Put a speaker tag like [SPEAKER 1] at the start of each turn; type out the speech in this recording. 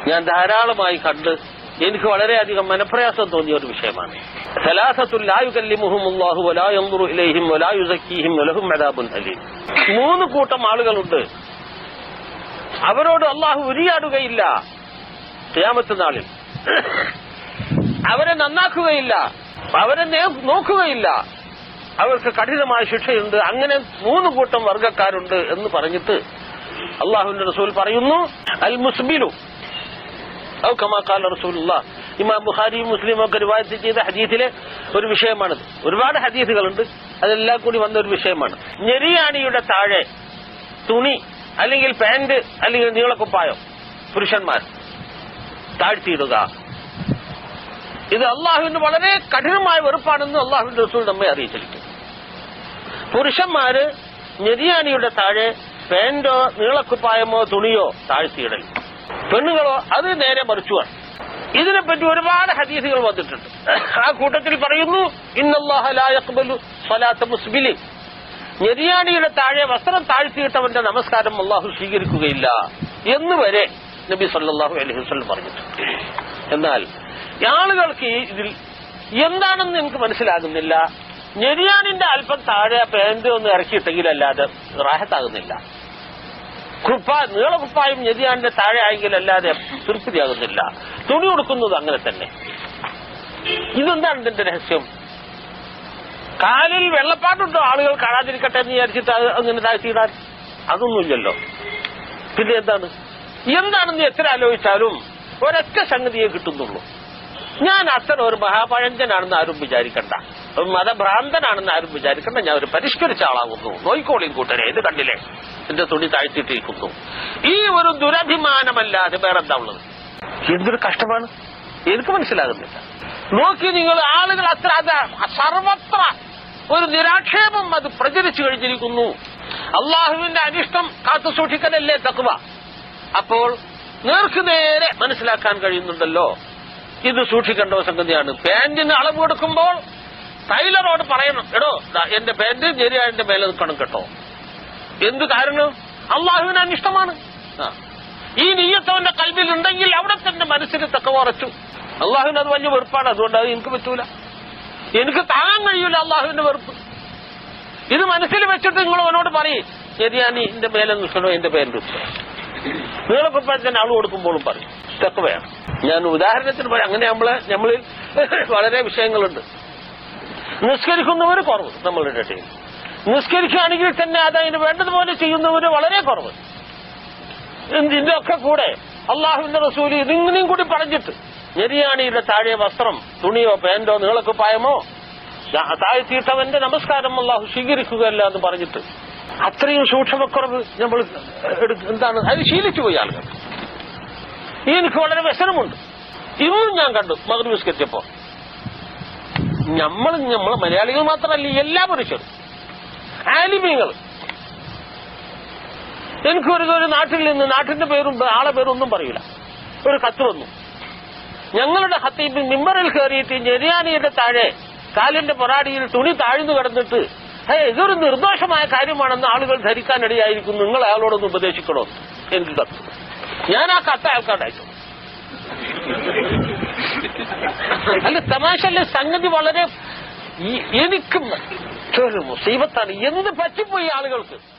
[SPEAKER 1] ഞാൻ ധാരാളമായി കണ്ട് എനിക്ക് വളരെയധികം മനപ്രയാസം തോന്നിയ ഒരു വിഷയമാണ് സലാസത്തുൽ ലാ യുകല്ലിമുഹുമുല്ലാഹു വലാ യൻദുറു ഇലൈഹിം വലാ യുസക്കീഹിം വലഹും അദാബുൻ അലീം മൂന്ന് കൂട്ടം ആളുകളുണ്ട് അവരോട് അള്ളാഹു ഉരിയാടുകയില്ല ഖിയാമത്ത് നാളിൽ അവരെ നന്നാക്കുകയില്ല അവരെ നേ- നോക്കുകയില്ല അവർക്ക് കഠിനമായ ശിക്ഷയുണ്ട് അങ്ങനെ മൂന്ന് കൂട്ടം വർഗക്കാരുണ്ട് എന്ന് പറഞ്ഞിട്ട് അള്ളാഹുവിന്റെ റസൂൽ പറയുന്നു അൽ മുസ്ബിലു ഔ കമാ ഖാല റസൂലുള്ള ഇമാം ബുഖാരി മുസ്ലിം ഒക്കെ റിവായത്ത് ചെയ്ത ഹദീസിലെ ഒരു വിഷയമാണിത് ഒരുപാട് ഹദീസുകളുണ്ട് അതെല്ലാം കൂടി വന്ന ഒരു വിഷയമാണ് ഞെരിയാണിയുടെ താഴെ തുണി അല്ലെങ്കിൽ പാന്റ് അല്ലെങ്കിൽ നീളക്കുപ്പായം പുരുഷന്മാർ താഴ്ത്തിയിടുക ഇത് അള്ളാഹുവിന് വളരെ കഠിനമായ വെറുപ്പാണെന്ന് അള്ളാഹുവിന്റെ റസൂൽ നമ്മെ അറിയിച്ചിരിക്കും പുരുഷന്മാര് ഞെരിയാണിയുടെ താഴെ പാന്റോ നീളക്കുപ്പായമോ തുണിയോ താഴ്ത്തിയിടൽ പെണ്ണുങ്ങളോ അത് നേരെ മറിച്ചുവാണ് ഇതിനെപ്പറ്റി ഒരുപാട് ഹദീസുകൾ വന്നിട്ടുണ്ട് ആ കൂട്ടത്തിൽ പറയുന്നു ഇന്നല്ലാഹു സ്വലാത്ത മുസ്ബിലി ഞെരിയാണിയുടെ താഴെ വസ്ത്രം താഴ്ത്തിയിട്ടവന്റെ നമസ്കാരം അള്ളാഹു സ്വീകരിക്കുകയില്ല എന്ന് വരെ നബി സല്ലല്ലാഹു അലൈഹി വസല്ലം പറഞ്ഞിട്ടുണ്ട് എന്നാൽ ആളുകൾക്ക് ഈ ഇതിൽ എന്താണെന്ന് എനിക്ക് മനസ്സിലാകുന്നില്ല ഞെരിയാണിന്റെ അല്പം താഴെ പാന്റ് ഒന്ന് ഇറക്കിയിട്ടെങ്കിലല്ലാതെ റാഹത്താകുന്നില്ല കുപ്പ നീളക്കുപ്പായും ഞെരിയാണിന്റെ താഴെ ആയെങ്കിലല്ലാതെ തൃപ്തിയാകുന്നില്ല തുണി കൊടുക്കുന്നത് അങ്ങനെ തന്നെ ഇതെന്താണ് ഇതിന്റെ രഹസ്യം കാലിൽ വെള്ളപ്പാട്ടുണ്ടോ ആളുകൾ കാണാതിരിക്കട്ടെ എന്ന് വിചാരിച്ചിട്ട് അത് അങ്ങനെ താഴ്ത്തിയിടാൻ അതൊന്നുമില്ലല്ലോ പിന്നെ എന്താണ് എന്താണെന്ന് എത്ര ആലോചിച്ചാലും ഒരൊറ്റ സംഗതിയെ കിട്ടുന്നുള്ളൂ ഞാൻ അത്ര ഒരു മഹാപഴഞ്ചനാണെന്ന് ആരും വിചാരിക്കണ്ട ഒരു മതഭ്രാന്തനാണെന്ന് ആരും വിചാരിക്കണ്ട ഞാൻ ഒരു പരിഷ്കരിച്ച ആളാകുന്നു നോയിക്കോളിയും കൂട്ടരെ ഇത് കണ്ടില്ലേ എന്റെ തുണി താഴ്ത്തിയിട്ടിരിക്കുന്നു ഈ ഒരു ദുരഭിമാനമല്ലാതെ വേറെന്താ ഉള്ളത് എന്തൊരു കഷ്ടമാണ് എനിക്ക് മനസ്സിലാകുന്നില്ല നോക്കി നിങ്ങൾ ആളുകൾ അത്ര അത് സർവത്ര ഒരു നിരാക്ഷേപം അത് പ്രചരിച്ചു കഴിഞ്ഞിരിക്കുന്നു അള്ളാഹുവിന്റെ അനിഷ്ടം കാത്തു സൂക്ഷിക്കലല്ലേ തക്കുവ അപ്പോൾ നേർക്ക് നേരെ മനസ്സിലാക്കാൻ കഴിയുന്നുണ്ടല്ലോ ഇത് സൂക്ഷിക്കേണ്ട ഒരു സംഗതിയാണ് പാന്റിന് അളവ് കൊടുക്കുമ്പോൾ ടൈലറോട് പറയണം എടോ ദാ എന്റെ പാന്റ് ഞെരിയാന്റെ മേലെ നിൽക്കണം കേട്ടോ എന്ത് കാരണം അള്ളാഹുവിന് അനിഷ്ടമാണ് ആ. ഈ നീയത്തവന്റെ കൽവിൽ ഉണ്ടെങ്കിൽ അവിടെ തന്നെ മനസ്സിന് തക്ക ഉറച്ചു അള്ളാഹുവിന് അത് വലിയ വെറുപ്പാണ് അതുകൊണ്ട് അത് എനിക്ക് പറ്റൂല എനിക്ക് താങ്ങാൻ കഴിയൂല അള്ളാഹുവിന്റെ വെറുപ്പ് ഇത് മനസ്സിൽ വെച്ചിട്ട് നിങ്ങൾ അവനോട് പറയും ശരിയാണ് എന്റെ മേലെ നിൽക്കണോ എന്റെ പേര് നീളക്കുപ്പായത്തിന് ആൾ കൊടുക്കുമ്പോഴും പറയും ഇതൊക്കെ വേണം ഞാൻ ഉദാഹരണത്തിന് പറയാം അങ്ങനെ നമ്മളെ നമ്മളിൽ വളരെ വിഷയങ്ങളുണ്ട് നിസ്കരിക്കുന്നവര് കുറവ് നമ്മളുടെ ഇടയിൽ നിസ്കരിക്കുകയാണെങ്കിൽ തന്നെ അത് അതിന് വേണ്ടതുപോലെ ചെയ്യുന്നവര് വളരെ കുറവ് ഇതിന്റെ ഒക്കെ കൂടെ അള്ളാഹുവിന്റെ റസൂലി ഇതിങ്ങനെയും കൂടി പറഞ്ഞിട്ട് ഞെരിയാണിയുടെ താഴെ വസ്ത്രം തുണിയോ പാന്റോ നീളക്കുപ്പായമോ ദാ- താഴ്ത്തിയിട്ടവന്റെ നമസ്കാരം അള്ളാഹു സ്വീകരിക്കുകയല്ല എന്ന് പറഞ്ഞിട്ട് അത്രയും സൂക്ഷ്മക്കുറവ് നമ്മൾ എടുക്ക- എന്താണ് അത് ശീലിച്ചു പോയി ആളുകൾ എനിക്ക് വളരെ വ്യസനമുണ്ട് ഇന്നും ഞാൻ കണ്ടു മകൻ വിസ്കരിച്ചപ്പോ നമ്മൾ നമ്മൾ മലയാളികൾ മാത്രമല്ല എല്ലാ പുരുഷരും ആലിമീങ്ങൾ എനിക്കൊരു ഒരു നാട്ടിൽ നിന്ന് നാട്ടിന്റെ പേരും ആളെ പേരും ഒന്നും പറയില്ല ഒരു കത്ത് വന്നു ഞങ്ങളുടെ ഹത്തീബ് മിമ്പറിൽ കയറിയിട്ട് ഞെരിയാനിയുടെ താഴെ കാലിന്റെ പൊറാടിയിൽ തുണി താഴ്ന്നു കിടന്നിട്ട് ഹേ ഇതൊരു നിർദോഷമായ കാര്യമാണെന്ന് ആളുകൾ ധരിക്കാനിടയായിരിക്കും നിങ്ങൾ അയാളോടൊന്ന് ഉപദേശിക്കണോ എനിക്ക് കത്ത് ഞാൻ ആ കത്ത് അയാൾക്കാണ്ട് അയച്ചു അല്ല തമാശല്ല സംഗതി വളരെ ഈ- എനിക്കും ഒരു മുസീബത്താണ് എന്ത് പറ്റിപ്പോയി ആളുകൾക്ക്